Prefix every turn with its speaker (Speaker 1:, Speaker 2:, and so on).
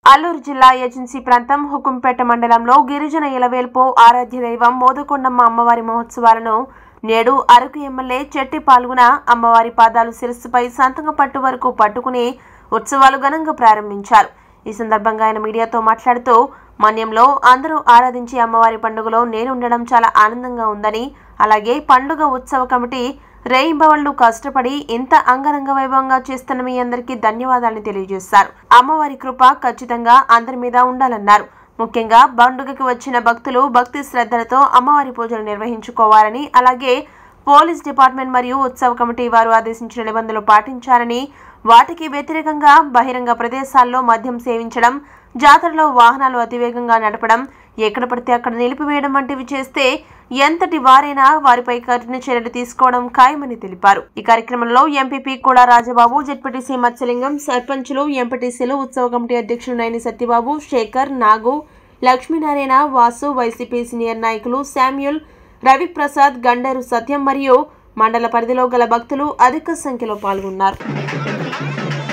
Speaker 1: అల్లూరు జిల్లా ఏజెన్సీ ప్రాంతం హుకుంపేట మండలంలో గిరిజన ఇలవేల్పు ఆరాధ్య దైవం మోదకొండమ్మ అమ్మవారి మహోత్సవాలను నేడు అరకు ఎమ్మెల్యే చెట్టి పాల్గొన అమ్మవారి పాదాలు శిరస్సుపై సంతకం పట్టు వరకు పట్టుకుని ఉత్సవాలు ఘనంగా ప్రారంభించారు ఈ సందర్భంగా ఆయన మీడియాతో మాట్లాడుతూ మన్యంలో అందరూ ఆరాధించే అమ్మవారి పండుగలో నేను ఉండడం చాలా ఆనందంగా ఉందని అలాగే పండుగ ఉత్సవ కమిటీ రేయింబవళ్లు కష్టపడి ఇంత అంగరంగ వైభవంగా చేస్తున్న మీ అందరికీ ధన్యవాదాలను తెలియజేశారు అమ్మవారి కృప ఖచ్చితంగా అందరి మీద ఉండాలన్నారు ముఖ్యంగా పండుగకి వచ్చిన భక్తులు భక్తి శ్రద్ధలతో అమ్మవారి పూజలు నిర్వహించుకోవాలని అలాగే పోలీస్ డిపార్ట్మెంట్ మరియు ఉత్సవ కమిటీ వారు ఆదేశించిన నిబంధనలు పాటించాలని వాటికి వ్యతిరేకంగా బహిరంగ ప్రదేశాల్లో మద్యం సేవించడం జాతరలో వాహనాలు అతివేగంగా నడపడం ఎక్కడ పడితే అక్కడ నిలిపివేయడం వంటివి చేస్తే ఎంతటి వారైనా వారిపై కఠిన చర్యలు తీసుకోవడం ఖాయమని తెలిపారు ఈ కార్యక్రమంలో ఎంపీపీ కూడా రాజబాబు జెడ్పీటీసీ మత్స్యలింగం సర్పంచులు ఎంపీటీసీలు ఉత్సవ కమిటీ అధ్యక్షులు నైని సత్యబాబు శేఖర్ నాగు లక్ష్మీనారాయణ వాసు వైసీపీ సీనియర్ నాయకులు శామ్యుల్ రవిప్రసాద్ గండేరు సత్యం మరియు మండల పరిధిలో గల భక్తులు అధిక సంఖ్యలో పాల్గొన్నారు